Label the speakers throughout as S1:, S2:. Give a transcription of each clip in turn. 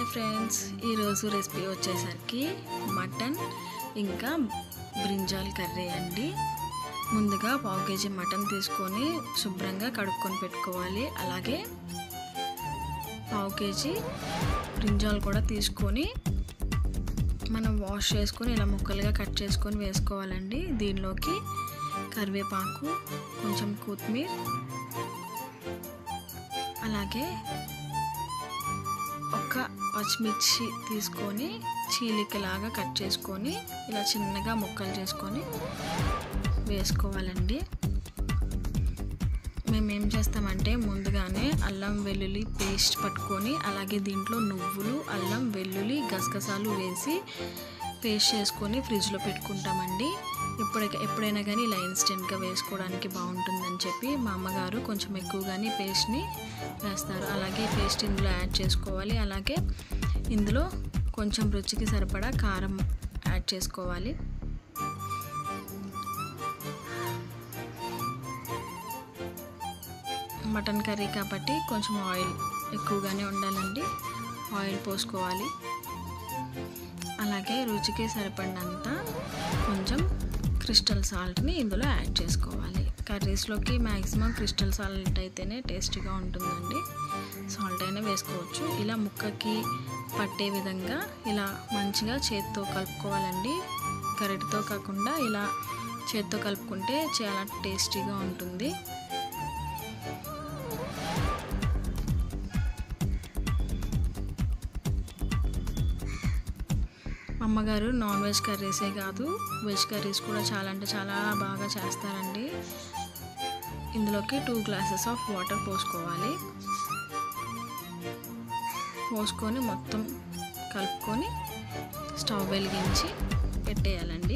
S1: hi friends ఈరోజు recipe వచ్చేసరికి mutton ఇంకా బ్రింజాల్ కర్రీ అండి ముందుగా పావు కేజీ మటన్ తీసుకొని శుభ్రంగా కడుక్కొని పెట్టుకోవాలి అలాగే పావు కేజీ బ్రింజాల్ కూడా తీసుకొని మనం వాష్ చేసుకొని ఇలా ముక్కలుగా కట్ చేసుకొని వేసుకోవాలండి దీనిలోకి కరివేపాకు కొంచెం కొత్తిమీర అలాగే ఒక పచ్చిమిర్చి తీసుకొని చీలికలాగా కట్ చేసుకొని ఇలా చిన్నగా ముక్కలు చేసుకొని వేసుకోవాలండి మేము ఏం చేస్తామంటే ముందుగానే అల్లం వెల్లుల్లి పేస్ట్ పట్టుకొని అలాగే దీంట్లో నువ్వులు అల్లం వెల్లుల్లి గసగసాలు వేసి పేస్ట్ చేసుకొని ఫ్రిడ్జ్లో పెట్టుకుంటామండి ఎప్పుడ ఎప్పుడైనా కానీ ఇలా ఇన్స్టెంట్గా వేసుకోవడానికి బాగుంటుందని చెప్పి మా అమ్మగారు కొంచెం ఎక్కువగానే పేస్ట్ని వేస్తారు అలాగే పేస్ట్ ఇందులో యాడ్ చేసుకోవాలి అలాగే ఇందులో కొంచెం రుచికి సరిపడా కారం యాడ్ చేసుకోవాలి మటన్ కర్రీ కాబట్టి కొంచెం ఆయిల్ ఎక్కువగానే ఉండాలండి ఆయిల్ పోసుకోవాలి అలాగే రుచికి సరిపడినంత కొంచెం క్రిస్టల్ సాల్ట్ని ఇందులో యాడ్ చేసుకోవాలి కర్రీస్లోకి మ్యాక్సిమం క్రిస్టల్ సాల్ట్ అయితేనే టేస్టీగా ఉంటుందండి సాల్ట్ అయినా వేసుకోవచ్చు ఇలా ముక్కకి పట్టే విధంగా ఇలా మంచిగా చేత్తో కలుపుకోవాలండి గరిటతో కాకుండా ఇలా చేత్తో కలుపుకుంటే చాలా టేస్టీగా ఉంటుంది అమ్మగారు నాన్ వెజ్ కర్రీసే కాదు వెజ్ కర్రీస్ కూడా చాలా అంటే చాలా బాగా చేస్తారండి ఇందులోకి టూ గ్లాసెస్ ఆఫ్ వాటర్ పోసుకోవాలి పోసుకొని మొత్తం కలుపుకొని స్టవ్ వెలిగించి పెట్టేయాలండి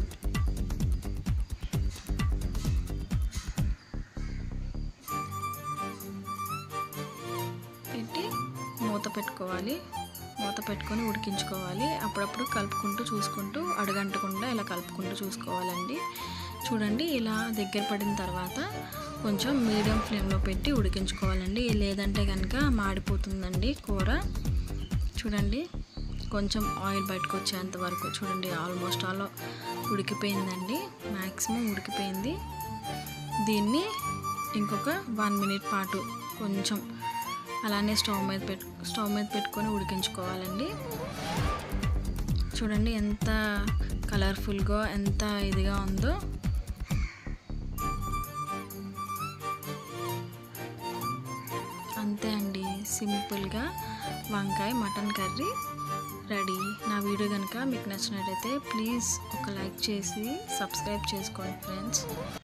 S1: పెట్టి మూత పెట్టుకోవాలి మూత పెట్టుకొని ఉడికించుకోవాలి అప్పుడప్పుడు కలుపుకుంటూ చూసుకుంటూ అడగంటకుండా ఇలా కలుపుకుంటూ చూసుకోవాలండి చూడండి ఇలా దగ్గర పడిన తర్వాత కొంచెం మీడియం ఫ్లేమ్లో పెట్టి ఉడికించుకోవాలండి లేదంటే కనుక మాడిపోతుందండి కూర చూడండి కొంచెం ఆయిల్ బయటకు వచ్చేంత వరకు చూడండి ఆల్మోస్ట్ ఆల్ ఉడికిపోయిందండి మ్యాక్సిమం ఉడికిపోయింది దీన్ని ఇంకొక వన్ మినిట్ పాటు కొంచెం అలానే స్టవ్ మీద పెట్టు స్టవ్ మీద పెట్టుకొని ఉడికించుకోవాలండి చూడండి ఎంత కలర్ఫుల్గా ఎంత ఇదిగా ఉందో అంతే అండి సింపుల్గా వంకాయ మటన్ కర్రీ రెడీ నా వీడియో కనుక మీకు నచ్చినట్టయితే ప్లీజ్ ఒక లైక్ చేసి సబ్స్క్రైబ్ చేసుకోండి ఫ్రెండ్స్